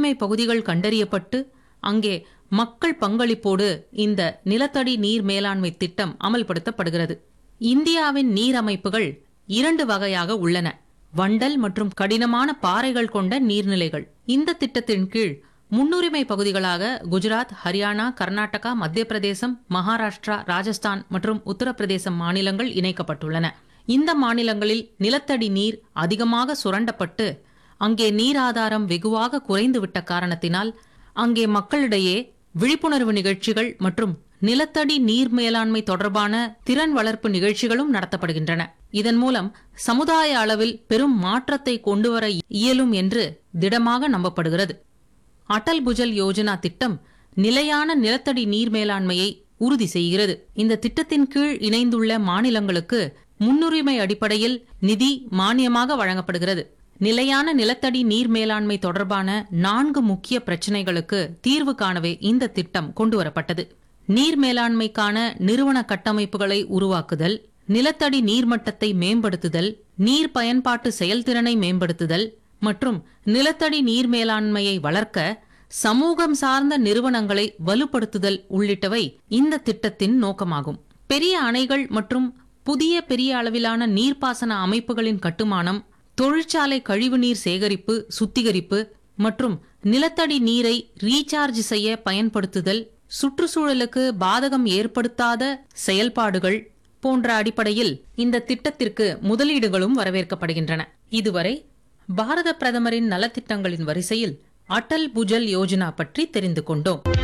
முன்னுரிமை பகுதிகள் கண்டறியப்பட்டு அங்கே மக்கள் பங்களிப்போடு இந்த நிலத்தடி நீர் மேலாண்மை திட்டம் அமல்படுத்தப்படுகிறது இந்தியாவின் நீர் அமைப்புகள் இரண்டு வகையாக உள்ளன வண்டல் மற்றும் கடினமான பாறைகள் கொண்ட நீர்நிலைகள் இந்த திட்டத்தின் கீழ் முன்னுரிமை பகுதிகளாக குஜராத் ஹரியானா கர்நாடகா மத்திய பிரதேசம் மகாராஷ்டிரா ராஜஸ்தான் மற்றும் உத்தரப்பிரதேசம் மாநிலங்கள் இணைக்கப்பட்டுள்ளன இந்த மாநிலங்களில் நிலத்தடி நீர் அதிகமாக சுரண்டப்பட்டு அங்கே நீர் ஆதாரம் வெகுவாக குறைந்துவிட்ட காரணத்தினால் அங்கே மக்களிடையே விழிப்புணர்வு நிகழ்ச்சிகள் மற்றும் நிலத்தடி நீர் மேலாண்மை தொடர்பான திறன் வளர்ப்பு நிகழ்ச்சிகளும் நடத்தப்படுகின்றன இதன் மூலம் சமுதாய அளவில் பெரும் மாற்றத்தை கொண்டுவர இயலும் என்று திடமாக நம்பப்படுகிறது அடல் புஜல் யோஜனா திட்டம் நிலையான நிலத்தடி நீர் மேலாண்மையை உறுதி செய்கிறது இந்த திட்டத்தின் கீழ் இணைந்துள்ள மாநிலங்களுக்கு முன்னுரிமை அடிப்படையில் நிதி மானியமாக வழங்கப்படுகிறது நிலையான நிலத்தடி நீர் மேலாண்மை தொடர்பான நான்கு முக்கிய பிரச்சினைகளுக்கு தீர்வு காணவே இந்த திட்டம் கொண்டுவரப்பட்டது நீர் மேலாண்மைக்கான நிறுவன கட்டமைப்புகளை உருவாக்குதல் நிலத்தடி நீர்மட்டத்தை மேம்படுத்துதல் நீர் பயன்பாட்டு செயல்திறனை மேம்படுத்துதல் மற்றும் நிலத்தடி நீர் மேலாண்மையை வளர்க்க சமூகம் சார்ந்த நிறுவனங்களை வலுப்படுத்துதல் உள்ளிட்டவை இந்த திட்டத்தின் நோக்கமாகும் பெரிய அணைகள் மற்றும் புதிய பெரிய அளவிலான நீர்ப்பாசன அமைப்புகளின் கட்டுமானம் தொழிற்சாலை கழிவுநீர் சேகரிப்பு சுத்திகரிப்பு மற்றும் நிலத்தடி நீரை ரீசார்ஜ் செய்ய பயன்படுத்துதல் சுற்றுச்சூழலுக்கு பாதகம் ஏற்படுத்தாத செயல்பாடுகள் போன்ற அடிப்படையில் இந்த திட்டத்திற்கு முதலீடுகளும் வரவேற்கப்படுகின்றன இதுவரை பாரத பிரதமரின் நலத்திட்டங்களின் வரிசையில் அடல் புஜல் யோஜனா பற்றி தெரிந்து கொண்டோம்